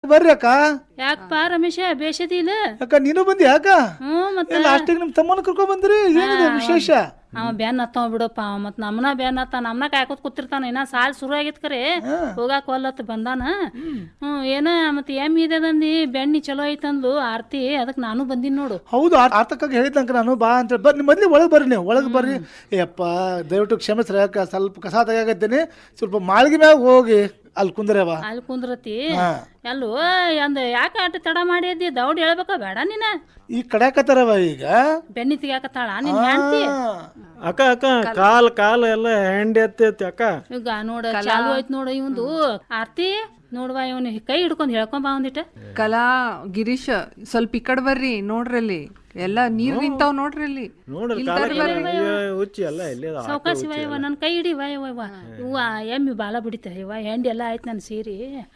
ಬರ್ರಿ ಅಕ್ಕ ಯಾಕಪ್ಪ ರಮೇಶ ಬೇಷದಿಲ್ಲ ಅಕ್ಕ ನೀನು ಬಂದಿ ಯಾಕ ಹ್ಞೂ ಮತ್ತೆ ಇಲ್ಲ ಅಷ್ಟಿಗೆ ನಿಮ್ ತಮ್ಮನ ಕರ್ಕೊಂಡ್ ಬಂದ್ರಿ ಏನಿದೆ ವಿಶೇಷ ಅವ ಬ್ಯಾನ್ ಹತ್ತಾವ ಬಿಡಪ್ಪ ಅವ ಮತ್ ನಮ್ನ ಬ್ಯಾನ್ ಹತ್ತ ನಮ್ನ ಕಾಯ್ಕೋತ್ ಕೂತಿರ್ತಾನ ಇನ್ನ ಸಾಲ್ ಶುರು ಆಗೈತ್ ಕರೆ ಹೋಗಾಕ ಒಲ್ಲತ್ ಬಂದಾನ ಹ್ಮ್ ಏನ ಮತ್ ಎಮ್ ಇದದಂದಿ ಬೆಣ್ಣಿ ಚಲೋ ಐತಂದ್ಲು ಆರ್ತಿ ಅದಕ್ ನಾನು ಬಂದಿನ್ ನೋಡು ಹೌದು ಆ- ಆರ್ತಕ್ಕಾಗಿ ಹೇಳಿದ್ದಂಕ ನಾನು ಬಾ ಅಂತ ಬರ್ರಿ ಮೊದ್ಲು ಒಳಗೆ ಬರ್ರಿ ನೀವು ಒಳಗೆ ಬರ್ರಿ ಏಪ್ಪ ದಯವಿಟ್ಟು ಕ್ಷಮಿಸ್ರಿ ಅಕ್ಕ ಸ್ವಲ್ಪ ಕಸ ತೆಗಾಕತ್ತೀನಿ ಸ್ವಲ್ಪ ಮಾಳಿಗೆ ಮ್ಯಾಗ ಹೋಗಿ ಅಲ್ಲಿ ಕುಂದ್ರವ ಅಲ್ಲಿ ಕುಂದ್ರತಿ ಹಾ. ಎಲ್ಲೋ ಅಂದ ಯಾಕೆ ಅಟ್ ತಡ ಮಾಡಿದ್ದಿ ದೌಡ್ ಹೇಳ್ಬೇಕ ಬೇಡ ನೀನ ಈ ಕಡ್ಯಾಕತ್ತಾರವ ಈಗ ಬೆಣ್ಣಿ ತೆಗ್ಯಾಕತ್ತಾಳ ನಿನ್ ಹೆಂಡ್ತಿ ಅಕ್ಕ ಅಕ್ಕ ಕಾಲ್ ಕಾಲ್ ಎಲ್ಲ ಹೆಂಡಿ ಎತ್ತೈತಿ ಅಕ್ಕ ಈಗ ನೋಡ ಚಾಲು ಆಯ್ತು ನೋಡ ಇವಂದು ಆರ್ತಿ ನೋಡ್ವ ಇವನು ಕೈ ಹಿಡ್ಕೊಂಡ್ ಹೇಳ್ಕೊಂಡ್ ಬಾ ಒಂದಿಟ ಕಲಾ ಗಿರೀಶ ಸ್ವಲ್ಪ ಈ ಕಡೆ ಬರ್ರಿ ನೋಡ್ರಲ್ಲಿ ಎಲ್ಲ ನೀರ್ ನಿಂತಾವ್ ನೋಡ್ರಿ ಅಲ್ಲಿ ನೋಡ್ರಿ ಕಾಲ ಹುಚ್ಚಿ ಎಲ್ಲ ಎಲ್ಲಿ ಅದಾವ? ಸಾವಕಾಶ ಇವ ನನ್ನ ಕೈ ಹಿಡಿ ವಾ ಇವ ಇವ ಇವ ಎಮ್ಮಿ ಬಾಲ ಬಿಡಿತ ಇವ ಹೆಂಡಿ ಎಲ್ಲ ಆಯ್ತು ನನ್ನ ಸೀರಿ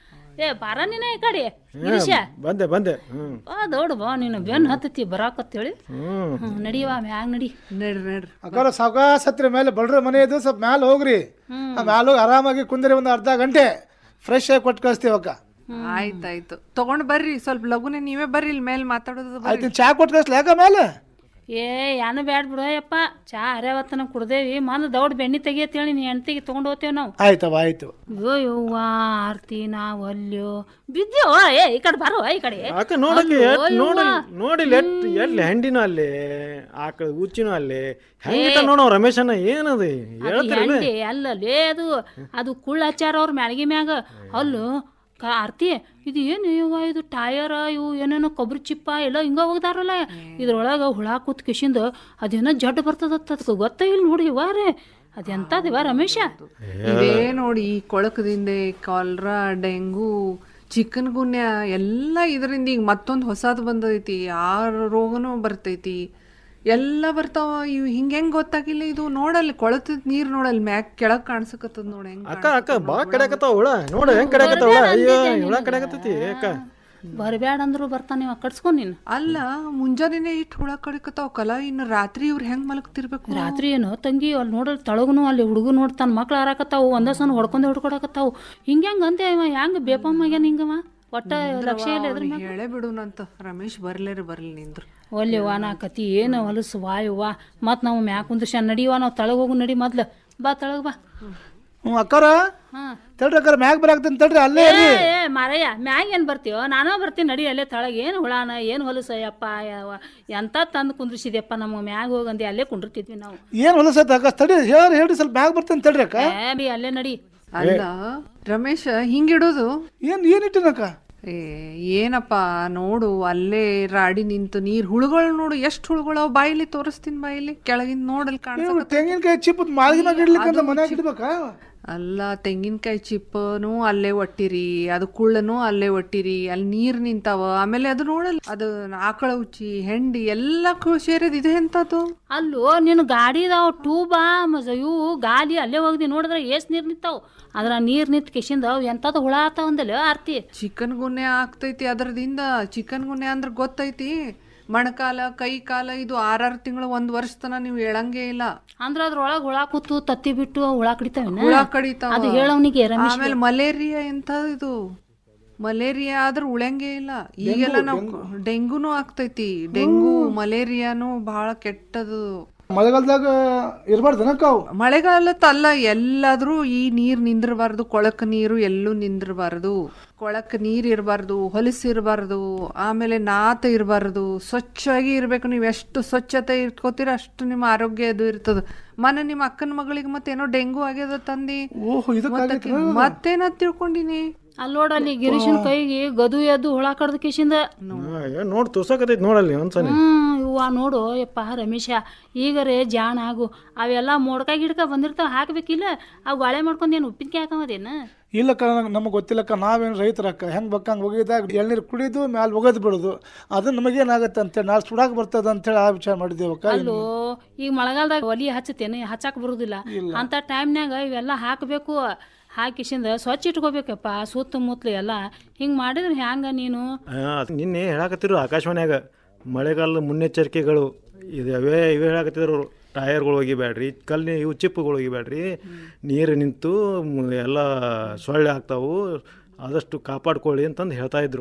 ಏ ಬಾರ ನೀನ ಈ ಕಡೆ ಗಿರೀಶ ಬಂದೆ ಬಂದೆ ಹ್ಮ್ ಬಾ ದೌಡ್ ಬಾ ನೀನು ಬೆನ್ ಹತ್ತತಿ ಬರಾಕತ್ತೇಳಿ ಹ್ಮ್ ಹ್ಮ್ ನಡಿಯವ ಮ್ಯಾಗ ನಡಿ ನಡ್ರಿ ನಡ್ರಿ ಅಕ್ಕಾರ ಸಾವಕಾಶ ಹತ್ತಿರ ಮೇಲೆ ಬಡ್ರ ಮನೆ ಇದು ಸ್ವಲ್ಪ ಮ್ಯಾಲೆ ಹೋಗ್ರಿ ಆ ಮ್ಯಾಲ ಹೋಗಿ ಆರಾಮಾಗಿ ಕುಂದ್ರಿ ಒಂದು ಅರ್ಧ ಗಂಟೆ ಫ್ರೆಶ್ ಆಗಿ ಕೊಟ್ಟು ಕಳಿಸ್ತೀವಿ ಅಕ್ಕ ಆಯ್ತಾಯ್ತು ತಗೊಂಡ್ ಬರ್ರಿ ಸ್ವಲ್ಪ ಲಗುನೆ ನೀವೇ ಬರ್ರಿ ಇಲ್ಲಿ ಮೇಲೆ ಮಾತಾಡೋದು ಬರ್ರಿ ಆಯ್ತು ಚಾ ಕೊಟ್ಟು ಕಳಿಸ್ಲಿ ಯಾಕ ಮೇಲೆ ಏ ಯಾನು ಬ್ಯಾಡ್ ಬಿಡು ಯಪ್ಪ ಚಾ ಹರ್ಯಾವತ್ತನ ಕುಡ್ದೇವಿ ಮೊದ್ಲು ದೌಡ್ ಬೆಣ್ಣಿ ತೆಗಿಯತ್ತೇಳಿ ನೀ ಹೆಣ್ತಿಗೆ ತಗೊಂಡ್ ಹೋಗ್ತೇವ್ ನಾವು ಆಯ್ತವ ಆಯ್ತು ಅಯ್ಯೋ ಯವ್ವ ಆರ್ತಿ ನಾವ್ ಅಲ್ಯೋ ಬಿದ್ಯೋ ಏ ಈ ಕಡೆ ಬರೋ ಈ ಕಡೆ ಅಕ್ಕ ನೋಡಕ್ಕೆ ಅಲ್ಲೋ ಎಷ್ಟ್ ಯವ್ವ. ನೋಡಿ ನೋಡಿಲ್ಲ ಎಟ್ ಎಲ್ಲಿ ಹೆಂಡಿನೂ ಅಲ್ಲಿ ಆಕಳ ಹುಚ್ಚಿನೂ ಅಲ್ಲಿ ಹೆಂಗಿಟ ನೋಡೋ ರಮೇಶನ ಏನದು ಅದು ಹೇಳ್ತಿರಲ್ಲ ಹೆಂಡಿ ಅಲ್ಲಲೇ ಅದು ಅದು ಕುಳ್ಳ ಹಚ್ಚಾರ ಅವ್ರ ಮ್ಯಾಲ್ಗಿ ಮ್ಯಾಗ ಅಲ್ಲು ಕ ಆರ್ತಿ ಇದು ಏನು ಇವ ಇದು ಟಯರ್ ಇವು ಏನೇನೋ ಕೊಬ್ಬರಿ ಚಿಪ್ಪ ಎಲ್ಲ ಹಿಂಗ ಹೋಗ್ದಾರಲ್ಲ ಇದ್ರೊಳಗ ಹುಳ ಕೂತ್ ಕಿಶಿಂದ ಅದೇನೋ ಜಡ್ ಬರ್ತದತ್ತ ಅದಕ್ಕೆ ಗೊತ್ತ ಇಲ್ಲ ನೋಡಿ ಇವಾರೇ ಅದೆಂತದಿವ ರಮೇಶ ಇದೇ ನೋಡಿ ಈ ಕೊಳಕದಿಂದ ಕಾಲ್ರಾ ಡೆಂಗು ಚಿಕನ್ ಗುನ್ಯ ಎಲ್ಲ ಇದರಿಂದ ಈಗ ಮತ್ತೊಂದು ಹೊಸದು ಬಂದೈತಿ ಆ ರೋಗನೂ ಬರ್ತೈತಿ ಎಲ್ಲ ಬರ್ತಾವ ಇವ್ ಹಿಂಗ ಹೆಂಗ್ ಗೊತ್ತಾಗಿಲ್ಲ ಇದು ನೋಡಲ್ಲಿ ಕೊಳತದ ನೀರ್ ನೋಡಲ್ಲಿ ಮ್ಯಾಕ್ ಕೆಳಗ್ ಕಾಣಿಸಕತ್ತದ ನೋಡಿ ಹೆಂಗ್ ಅಕ್ಕ ಅಕ್ಕ ಬಾ ಕಡ್ಯಾಕತ್ತಾವ ಹುಳ ನೋಡ ಹೆಂಗ್ ಕಡ್ಯಾಕತ್ತಾವ ಹುಳ ಅಯ್ಯೋ ಹುಳ ಕಡ್ಯಾಕತ್ತೈತಿ ಅಕ್ಕ ಬರಬ್ಯಾಡ ಅಂದ್ರು ಬರ್ತಾನೆ ಇವ ಕಟ್ಸ್ಕೊಂಡ್ ನೀನು ಅಲ್ಲ ಮುಂಜಾನೆನೆ ಇಟ್ಟು ಹುಳ ಕಡಿಕತ್ತಾವ ಕಲ ಇನ್ನು ರಾತ್ರಿ ಇವ್ರು ಹೆಂಗ್ ಮಲಗ್ತಿರ್ಬೇಕು ರಾತ್ರಿ ಏನು ತಂಗಿ ಅಲ್ಲಿ ನೋಡಲ್ ತಳಗನು ಅಲ್ಲಿ ಹುಡುಗ ನೋಡ್ತಾನ ಮಕ್ಳು ಆರಾಕತ್ತಾವು ಒಂದ ಸಣ್ಣ ಹೊಡ್ಕೊಂಡ್ ಹೊಡ್ಕೊಡಕತ್ತಾವು ಹಿಂಗ್ಯಾಂಗ ಅಂತೆ ಇವ ಹೆಂಗ್ ಬೇಪಮ್ಮಾಗ್ಯಾನ ಹಿಂಗವ ಒಟ್ಟ ಲಕ್ಷ್ಯ ಇಲ್ಲ ಎದ್ರ ಮ್ಯಾಗ ಹೇಳೇ ಬಿಡುನಂತ ರಮೇಶ್ ಬರ್ಲೇರಿ ಬರ್ಲಿ ನಿಂದ್ರು ಒಲ್ಲೆವ್ವ ನಾ ಕತಿ ಏನು ಹೊಲಸು ವಾಯವ್ವ ಮತ್ ನಾವು ಮ್ಯಾಕ್ ಕುಂದ್ರಶ ನಡಿವ ನಾವು ತಳಗ ಹೋಗು ನಡಿ ಮೊದ್ಲು ಬಾ ತಳಗ ಬಾ ಹ್ಞೂ ಅಕ್ಕಾರ ಹಾ ತಡ್ರಿ ಅಕ್ಕಾರ ಮ್ಯಾಗ ಬರಾಕ್ತೀನಿ ತಡ್ರಿ ಅಲ್ಲೇ ಏ ಇರ್ರಿ ಏ ಮಾರಯ್ಯ ಮ್ಯಾಗ ಏನ್ ಬರ್ತೀವೋ ನಾನೋ ಬರ್ತೀನಿ ನಡಿ ಅಲ್ಲೇ ತಳಗ ಏನು ಹುಳಾನ ಏನು ಹೊಲಸಯ್ಯಪ್ಪ ಯಾವ ಎಂತ ತಂದು ಕುಂದ್ರಿಸಿದ್ಯಪ್ಪ ನಮಗೆ ಮ್ಯಾಗ ಹೋಗಂದಿ ಅಲ್ಲೇ ಕುಂಡಿರ್ತಿದ್ವಿ ನಾವು ಏನು ಹೊಲಸೈತೆ ಅಕ್ಕ ತಡಿ ಹೇಳ್ರಿ ಹೇಳ್ರಿ ಸ್ವಲ್ಪ ಮ್ಯಾಗ ಬರ್ತೀನಿ ತಡ್ರಿ ಅಕ್ಕ ಏ ಬಿ ಅಲ್ಲೇ ನಡಿ ಅಲ್ಲ ರಮೇಶ ಹಿಂಗಿಡೋದು ಏನು ಏನಿಟ್ಟಿನಕ್ಕ ಏ ಏನಪ್ಪ ನೋಡು ಅಲ್ಲೇ ರಾಡಿ ನಿಂತು ನೀರ್ ಹುಳುಗಳು ನೋಡು ಎಷ್ಟು ಹುಳುಗಳು ಅವ್ ಬಾಯಿಲಿ ತೋರಿಸ್ತೀನಿ ಬಾಯಿಲಿ ಕೆಳಗಿಂದ ನೋಡಲ್ಲಿ ಕಾಣಿಸ ನೀವು ತೆಂಗಿನಕಾಯಿ ಚಿಪ್ಪದ ಮಾಳಿಗೆ ಇಡ್ಲಿಕ್ಕೆ ಅಂತ ಮನ್ಯಾಗ ಇಡ್ಬೇಕಾ ಅಲ್ಲ ತೆಂಗಿನಕಾಯಿ ಚಿಪ್ಪನು ಅಲ್ಲೇ ಒಟ್ಟಿರಿ ಅದು ಕುಳ್ಳನು ಅಲ್ಲೇ ಒಟ್ಟಿರಿ ಅಲ್ಲಿ ನೀರ್ ನಿಂತಾವ ಆಮೇಲೆ ಅದು ನೋಡಲ್ಲ ಅದು ಆಕಳ ಉಚ್ಚಿ ಹೆಂಡಿ ಎಲ್ಲ ಕು- ಸೇರಿದ್ ಇದೆ ಎಂತದ್ದು ಅಲ್ಲೋ ನಿನ್ನ ಗಾಡಿದಾವ ಟೂಬಾ ಮಜ ಇವು ಗಾಲಿ ಅಲ್ಲೇ ಹೋಗ್ದಿ ನೋಡಿದ್ರೆ ಏಸ್ ನೀರ್ ನಿಂತಾವ್ ಅದ್ರ ನೀರ್ ನಿಂತ ಕಿಶಿಂದ ಅವು ಎಂತದ ಹುಳ ಆತಾವ ಅಂದಲ್ಲ ಆರ್ತಿ ಚಿಕನ್ ಗುನ್ನೆ ಆಗ್ತೈತಿ ಅದರದಿಂದ ಚಿಕನ್ ಗುನ್ನೆ ಅಂದ್ರೆ ಗೊತ್ತೈತಿ ಮಣಕಾಲ ಕೈ ಕಾಲ ಇದು ಆರಾರು ತಿಂಗಳು ಒಂದ್ ವರ್ಷ ತನ ನೀವು ಹೇಳಂಗೇ ಇಲ್ಲ ಅಂದ್ರ ಅದ್ರೊಳಗ ಹುಳ ಕೂತು ತತ್ತಿ ಬಿಟ್ಟು ಹುಳ ಕಡಿತಾವೇನ ಹುಳ ಕಡಿತಾವ ಅದು ಹೇಳವನಿಗೆ ರಮೇಶ್ ಆಮೇಲೆ ಮಲೇರಿಯಾ ಎಂತ ಇದು ಮಲೇರಿಯಾ ಆದ್ರೆ ಉಳಂಗೇ ಇಲ್ಲ ಈಗೆಲ್ಲ ನಾವು ಡೆಂಗುನು ಆಗ್ತೈತಿ ಡೆಂಗು ಮಲೇರಿಯಾನು ಬಹಳ ಕೆಟ್ಟದು ಮಳೆಗಾಲದಾಗ ಇರಬಾರ್ದನಕ್ಕ ಅವು ಮಳೆಗಾಲತ್ತಲ್ಲ ಎಲ್ಲಾದ್ರೂ ಈ ನೀರ್ ನಿಂದಿರಬಾರ್ದು ಕೊಳಕ ನೀರು ಎಲ್ಲೂ ನಿಂದಿರಬಾರ್ದು ಕೊಳಕ ನೀರ್ ಇರಬಾರ್ದು ಹೊಲಸು ಇರಬಾರ್ದು ಆಮೇಲೆ ನಾತ ಇರಬಾರ್ದು ಸ್ವಚ್ಛವಾಗಿ ಇರ್ಬೇಕು ನೀವು ಎಷ್ಟು ಸ್ವಚ್ಛತೆ ಇಟ್ಕೋತೀರ ಅಷ್ಟು ನಿಮ್ಮ ಆರೋಗ್ಯ ಇದು ಇರ್ತದ ಮನೆ ನಿಮ್ಮ ಅಕ್ಕನ ಮಗಳಿಗೆ ಮತ್ತೇನೋ ಡೆಂಗು ಆಗ್ಯದ ತಂದಿ ಓಹೋ ಇದಕ್ಕಾಗೈತೆ ಮತ್ತೇನ ತಿಳ್ಕೊಂಡಿನಿ ಅಲ್ಲಿ ನೋಡಲ್ಲಿ ಗಿರೀಶನ್ ಕೈಗೆ ಗದು ಎದ್ದು ಹುಳ ಕಡ್ದ ಕಿಶಿಂದ ನೋಡ್ ತೋರ್ಸಕತ್ತೈತಿ ನೋಡಲ್ಲಿ ಒಂದ್ಸಲ ಹ್ಮ್ ಇವ್ವ ನೋಡು ಯಪ್ಪ ರಮೇಶ ಈಗರೇ ಜಾಣ ಆಗು ಅವೆಲ್ಲ ಮೋಡ್ಕ ಗಿಡ್ಕ ಬಂದಿರ್ತಾವ ಹಾಕ್ಬೇಕಿಲ್ಲ ಅವು ಗಾಳೆ ಮಾಡ್ಕೊಂಡ್ ಏನು ಉಪ್ಪಿನಕಾಯಿ ಹಾಕಮದೇನ ಇಲ್ಲಕ್ಕ ನಮಗೆ ಗೊತ್ತಿಲ್ಲಕ್ಕ ನಾವೇನು ರೈತರಕ್ಕ ಹೆಂಗೆ ಬಕ್ಕಂಗೆ ಒಗಿದಾಗ ಎಳ್ನೀರು ಕುಡಿದು ಮ್ಯಾಲೆ ಒಗದ್ ಬಿಡೋದು ಅದು ನಮಗೇನಾಗತ್ತೆ ಅಂತೇಳಿ ನಾಳೆ ಸುಡಾಕ ಬರ್ತದ ಅಂತೇಳಿ ಆ ವಿಚಾರ ಮಾಡಿದ್ದೇವಕ್ಕ ಅಲ್ಲೋ ಈಗ ಮಳೆಗಾಲದಾಗ ಒಲಿ ಹಚ್ಚತೇನೆ ಹಚ್ಚಾಕ ಬರುದಿಲ್ಲ ಅಂತ ಟೈಮ್ನಾಗ ಇವೆಲ್ಲ ಹಾಕಬೇಕು ಹಾಕಿಸಿಂದ ಸ್ವಚ್ಛ ಇಟ್ಕೋಬೇಕಪ್ಪ ಸುತ್ತಮುತ್ತಲು ಎಲ್ಲ ಹಿಂಗ್ ಮಾಡಿದ್ರೆ ಹ್ಯಾಂಗ ನೀನು ಆ, ನಿನ್ನೆ ಹೇಳಾಕತ್ತಿರು ಆಕಾಶವಾಣಿಯಾಗ ಮಳೆಗಾಲದ ಮುನ್ನೆಚ್ಚರಿಕೆಗಳು ಇದು ಅವೇ ಇವೇ ಹೇಳಾಕತ್ತಿದ್ರು ಟಯರ್ಗಳು ಒಗಿಬೇಡ್ರಿ ಕಲ್ಲಿ ಇವು ಚಿಪ್ಪುಗಳು ಒಗಿಬೇಡ್ರಿ ನೀರು ನಿಂತು ಮ್, ಎಲ್ಲ ಸೊಳ್ಳೆ ಆಗ್ತಾವು ಆದಷ್ಟು ಕಾಪಾಡ್ಕೊಳ್ಳಿ ಅಂತಂದು ಹೇಳ್ತಾ ಇದ್ರು